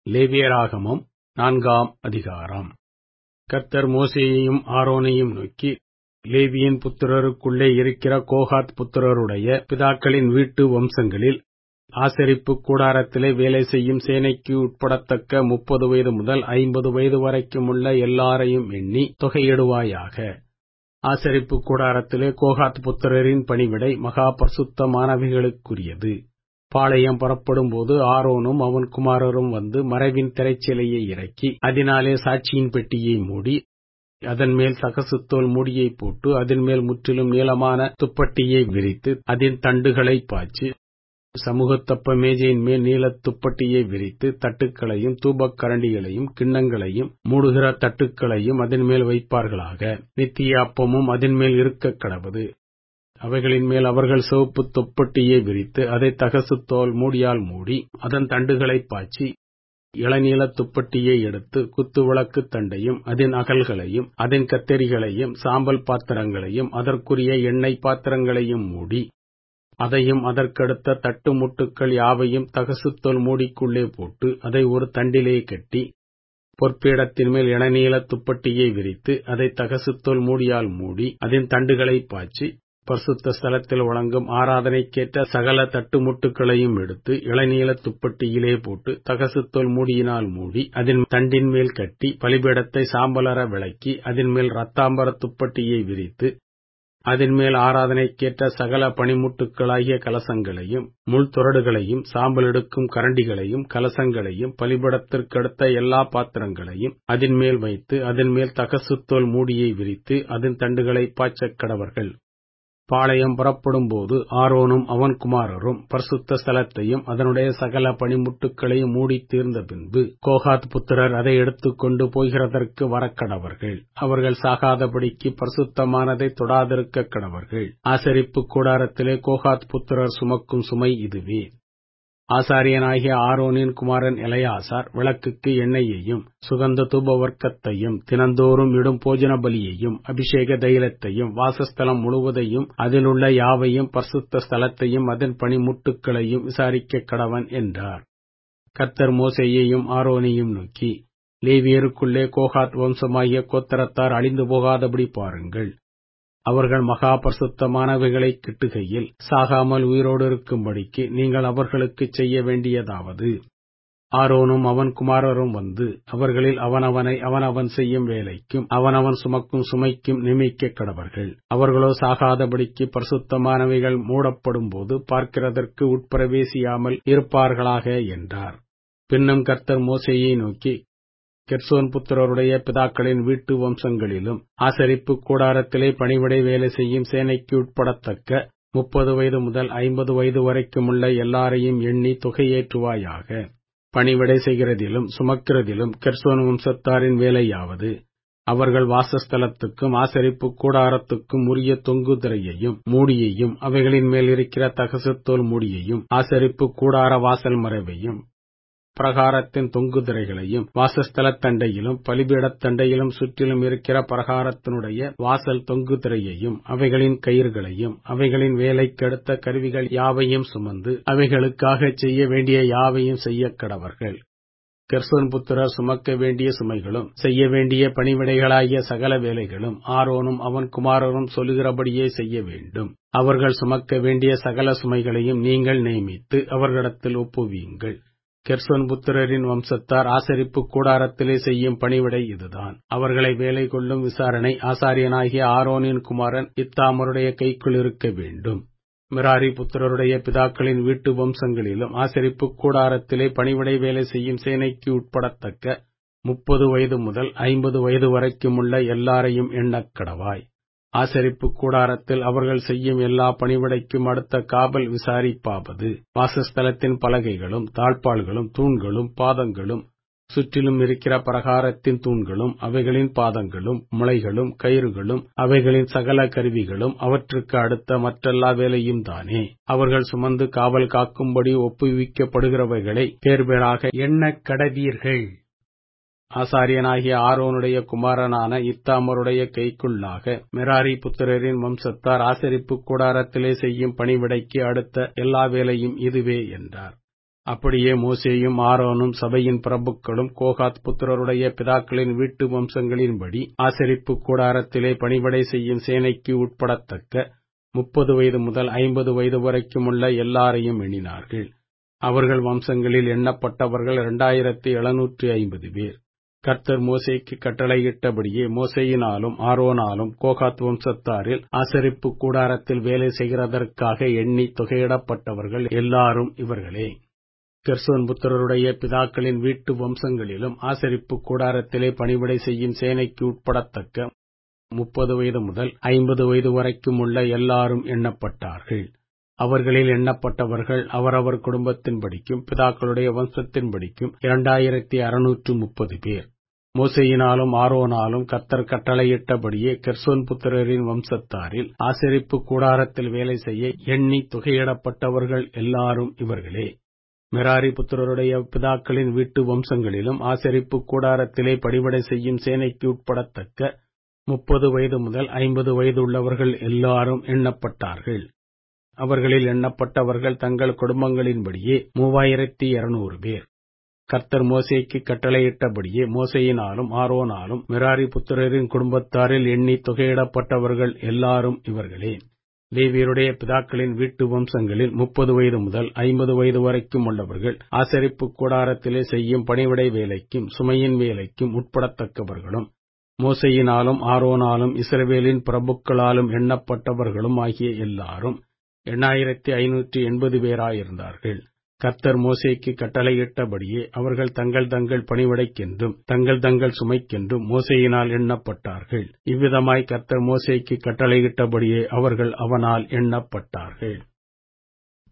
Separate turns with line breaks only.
லேவியராகமம் நான்காம் அதிகாரம் கர்த்தர் மோசேயையும் ஆரோனையும் நோக்கி லேவியின் புத்திரருக்குள்ளே இருக்கிற கோகாத் புத்திரருடைய பிதாக்களின் வீட்டு வம்சங்களில் ஆசரிப்பு கூடாரத்திலே வேலை செய்யும் சேனைக்கு உட்படத்தக்க முப்பது வயது முதல் ஐம்பது வயது வரைக்குமுள்ள எல்லாரையும் எண்ணி தொகையிடுவாயாக ஆசரிப்பு கூடாரத்திலே கோகாத் புத்திரரின் பணிவிடை மகா பரிசுத்தமானவைகளுக்குரியது பாளையம் புறப்படும்போது ஆரோனும் அவன் குமாரரும் வந்து மறைவின் திரைச்சிலையை இறக்கி அதனாலே சாட்சியின் பெட்டியை மூடி அதன் மேல் தகசுத்தோல் மூடியை போட்டு அதன் மேல் முற்றிலும் நீளமான துப்பட்டியை விரித்து அதன் தண்டுகளை பாய்ச்சி சமூகத்தப்ப மேஜையின் மேல் நீளத் துப்பட்டியை விரித்து தட்டுக்களையும் தூபக் கரண்டிகளையும் கிண்ணங்களையும் மூடுகிற தட்டுக்களையும் அதன் மேல் வைப்பார்களாக நித்திய அப்பமும் அதன் மேல் இருக்கக் கடவது அவைகளின் மேல் அவர்கள் சிவப்பு தொப்பட்டியை விரித்து அதை தகசு தோல் மூடியால் மூடி அதன் தண்டுகளை பாய்ச்சி இளநீள துப்பட்டியை எடுத்து குத்து விளக்கு தண்டையும் அதன் அகல்களையும் அதன் கத்தரிகளையும் சாம்பல் பாத்திரங்களையும் அதற்குரிய எண்ணெய் பாத்திரங்களையும் மூடி அதையும் அதற்கடுத்த தட்டு முட்டுக்கள் யாவையும் தகசுத்தோல் மூடிக்குள்ளே போட்டு அதை ஒரு தண்டிலே கட்டி பொற்பீடத்தின் மேல் இளநீள துப்பட்டியை விரித்து அதை தகசுத்தோல் மூடியால் மூடி அதன் தண்டுகளை பாய்ச்சி பரிசுத்த ஸ்தலத்தில் வழங்கும் ஆராதனைக்கேற்ற சகல தட்டுமுட்டுக்களையும் எடுத்து இளநீள துப்பட்டியிலே போட்டு தகசுத்தோல் மூடியினால் மூடி அதன் தண்டின் மேல் கட்டி பலிபீடத்தை சாம்பலர விளக்கி அதன் மேல் ரத்தாம்பர துப்பட்டியை விரித்து அதன் மேல் ஆராதனைக்கேற்ற சகல பனிமுட்டுக்களாகிய கலசங்களையும் முள் துரடுகளையும் சாம்பல் எடுக்கும் கரண்டிகளையும் கலசங்களையும் பலிபடத்திற்கடுத்த எல்லா பாத்திரங்களையும் அதன் மேல் வைத்து அதன் மேல் தகசுத்தோல் மூடியை விரித்து அதன் தண்டுகளை பாய்ச்சக் கடவர்கள் பாளையம் புறப்படும்போது ஆரோனும் அவன் குமாரரும் பரிசுத்த ஸ்தலத்தையும் அதனுடைய சகல பணிமுட்டுக்களையும் மூடி தீர்ந்த பின்பு கோகாத் புத்திரர் அதை எடுத்துக்கொண்டு போகிறதற்கு வரக்கடவர்கள் அவர்கள் சாகாதபடிக்கு பரிசுத்தமானதை தொடாதிருக்க கடவர்கள் ஆசரிப்பு கூடாரத்திலே கோகாத் புத்திரர் சுமக்கும் சுமை இதுவே ஆசாரியனாகிய ஆரோனின் குமாரன் இளையாசார் விளக்குக்கு எண்ணெயையும் சுகந்த தூப வர்க்கத்தையும் தினந்தோறும் இடும் போஜன பலியையும் அபிஷேக தைலத்தையும் வாசஸ்தலம் முழுவதையும் அதிலுள்ள யாவையும் பரிசுத்த ஸ்தலத்தையும் அதன் பணிமுட்டுக்களையும் விசாரிக்க கடவன் என்றார் கர்த்தர் மோசையையும் ஆரோனையும் நோக்கி லேவியருக்குள்ளே கோகாத் வம்சமாகிய கோத்தரத்தார் அழிந்து போகாதபடி பாருங்கள் அவர்கள் மகா பரிசுத்தமானவைகளை கிட்டுகையில் சாகாமல் உயிரோடு இருக்கும்படிக்கு நீங்கள் அவர்களுக்கு செய்ய வேண்டியதாவது ஆரோனும் அவன் குமாரரும் வந்து அவர்களில் அவனவனை அவனவன் செய்யும் வேலைக்கும் அவனவன் சுமக்கும் சுமைக்கும் நியமிக்க கடவர்கள் அவர்களோ சாகாதபடிக்கு பரிசுத்தமானவைகள் மூடப்படும் போது பார்க்கிறதற்கு உட்பிரவேசியாமல் இருப்பார்களாக என்றார் பின்னும் கர்த்தர் மோசையை நோக்கி கெர்சோன் புத்திரருடைய பிதாக்களின் வீட்டு வம்சங்களிலும் ஆசரிப்பு கூடாரத்திலே பணிவிடை வேலை செய்யும் சேனைக்கு உட்படத்தக்க முப்பது வயது முதல் ஐம்பது வயது வரைக்குமுள்ள எல்லாரையும் எண்ணி தொகையேற்றுவாயாக பணிவிடை செய்கிறதிலும் சுமக்கிறதிலும் கெர்சோன் வம்சத்தாரின் வேலையாவது அவர்கள் வாசஸ்தலத்துக்கும் ஆசரிப்பு கூடாரத்துக்கும் உரிய தொங்கு திரையையும் மூடியையும் அவைகளின் மேல் இருக்கிற தகசத்தோல் மூடியையும் ஆசரிப்பு கூடார வாசல் மறைவையும் பிரகாரத்தின் தொங்கு திரைகளையும் வாசஸ்தல தண்டையிலும் பலிபீடத் தண்டையிலும் சுற்றிலும் இருக்கிற பிரகாரத்தினுடைய வாசல் தொங்கு திரையையும் அவைகளின் கயிறுகளையும் அவைகளின் வேலைக்கடுத்த கருவிகள் யாவையும் சுமந்து அவைகளுக்காக செய்ய வேண்டிய யாவையும் செய்ய கடவர்கள் கெர்சோன் புத்திரர் சுமக்க வேண்டிய சுமைகளும் செய்ய வேண்டிய பணிவிடைகளாகிய சகல வேலைகளும் ஆரோனும் அவன் குமாரரும் சொல்லுகிறபடியே செய்ய வேண்டும் அவர்கள் சுமக்க வேண்டிய சகல சுமைகளையும் நீங்கள் நியமித்து அவர்களிடத்தில் ஒப்புவீங்கள் கெர்சோன் புத்திரரின் வம்சத்தார் ஆசரிப்பு கூடாரத்திலே செய்யும் பணிவிடை இதுதான் அவர்களை வேலை கொள்ளும் விசாரணை ஆசாரியனாகிய ஆரோனின் குமாரன் இத்தாமருடைய கைக்குள் இருக்க வேண்டும் மிராரி புத்திரருடைய பிதாக்களின் வீட்டு வம்சங்களிலும் ஆசரிப்பு கூடாரத்திலே பணிவிடை வேலை செய்யும் சேனைக்கு உட்படத்தக்க முப்பது வயது முதல் ஐம்பது வயது வரைக்குமுள்ள எல்லாரையும் எண்ணக் கடவாய் ஆசரிப்பு கூடாரத்தில் அவர்கள் செய்யும் எல்லா பணிவிடைக்கும் அடுத்த காவல் விசாரிப்பாவது வாசஸ்தலத்தின் பலகைகளும் தாழ்பாள்களும் தூண்களும் பாதங்களும் சுற்றிலும் இருக்கிற பிரகாரத்தின் தூண்களும் அவைகளின் பாதங்களும் முளைகளும் கயிறுகளும் அவைகளின் சகல கருவிகளும் அவற்றுக்கு அடுத்த மற்றெல்லா வேலையும் தானே அவர்கள் சுமந்து காவல் காக்கும்படி ஒப்புவிக்கப்படுகிறவைகளை பேர்பேராக எண்ணக் கடவீர்கள் ஆசாரியனாகிய ஆரோனுடைய குமாரனான இத்தாமருடைய கைக்குள்ளாக மெராரி புத்திரரின் வம்சத்தார் ஆசரிப்பு கூடாரத்திலே செய்யும் பணிவிடைக்கு அடுத்த எல்லா வேலையும் இதுவே என்றார் அப்படியே மோசேயும் ஆரோனும் சபையின் பிரபுக்களும் கோகாத் புத்திரருடைய பிதாக்களின் வீட்டு வம்சங்களின்படி ஆசரிப்பு கூடாரத்திலே பணிபடை செய்யும் சேனைக்கு உட்படத்தக்க முப்பது வயது முதல் ஐம்பது வயது வரைக்குமுள்ள எல்லாரையும் எண்ணினார்கள் அவர்கள் வம்சங்களில் எண்ணப்பட்டவர்கள் இரண்டாயிரத்தி எழுநூற்றி ஐம்பது பேர் கர்த்தர் மோசேக்கு கட்டளையிட்டபடியே மோசேயினாலும் ஆரோனாலும் கோகாத் வம்சத்தாரில் ஆசரிப்பு கூடாரத்தில் வேலை செய்கிறதற்காக எண்ணி தொகையிடப்பட்டவர்கள் எல்லாரும் இவர்களே கெர்சோன் புத்திரருடைய பிதாக்களின் வீட்டு வம்சங்களிலும் ஆசரிப்பு கூடாரத்திலே பணிவிடை செய்யும் சேனைக்கு உட்படத்தக்க முப்பது வயது முதல் ஐம்பது வயது வரைக்கும் உள்ள எல்லாரும் எண்ணப்பட்டார்கள் அவர்களில் எண்ணப்பட்டவர்கள் அவரவர் குடும்பத்தின்படிக்கும் பிதாக்களுடைய வம்சத்தின்படிக்கும் இரண்டாயிரத்தி அறுநூற்று முப்பது பேர் மோசையினாலும் ஆரோனாலும் கத்தர் கட்டளையிட்டபடியே கெர்சோன் புத்திரரின் வம்சத்தாரில் ஆசரிப்பு கூடாரத்தில் வேலை செய்ய எண்ணி தொகையிடப்பட்டவர்கள் எல்லாரும் இவர்களே மெராரி புத்திரருடைய பிதாக்களின் வீட்டு வம்சங்களிலும் ஆசரிப்பு கூடாரத்திலே படிவடை செய்யும் சேனைக்கு உட்படத்தக்க முப்பது வயது முதல் ஐம்பது வயது உள்ளவர்கள் எல்லாரும் எண்ணப்பட்டார்கள் அவர்களில் எண்ணப்பட்டவர்கள் தங்கள் குடும்பங்களின்படியே மூவாயிரத்தி இருநூறு பேர் கர்த்தர் மோசேக்கு கட்டளையிட்டபடியே மோசையினாலும் ஆரோனாலும் மெராரி புத்திரரின் குடும்பத்தாரில் எண்ணி தொகையிடப்பட்டவர்கள் எல்லாரும் இவர்களே லேவியருடைய பிதாக்களின் வீட்டு வம்சங்களில் முப்பது வயது முதல் ஐம்பது வயது வரைக்கும் உள்ளவர்கள் ஆசரிப்பு கூடாரத்திலே செய்யும் பணிவிடை வேலைக்கும் சுமையின் வேலைக்கும் உட்படத்தக்கவர்களும் மோசையினாலும் ஆரோனாலும் இஸ்ரவேலின் பிரபுக்களாலும் எண்ணப்பட்டவர்களும் ஆகிய எல்லாரும் எண்ணாயிரத்தி ஐநூற்றி எண்பது பேராயிருந்தார்கள் கர்த்தர் மோசேக்கு கட்டளையிட்டபடியே அவர்கள் தங்கள் தங்கள் பணிவிடைக்கென்றும் தங்கள் தங்கள் சுமைக்கென்றும் மோசையினால் எண்ணப்பட்டார்கள் இவ்விதமாய் கர்த்தர் மோசேக்கு கட்டளையிட்டபடியே அவர்கள் அவனால் எண்ணப்பட்டார்கள்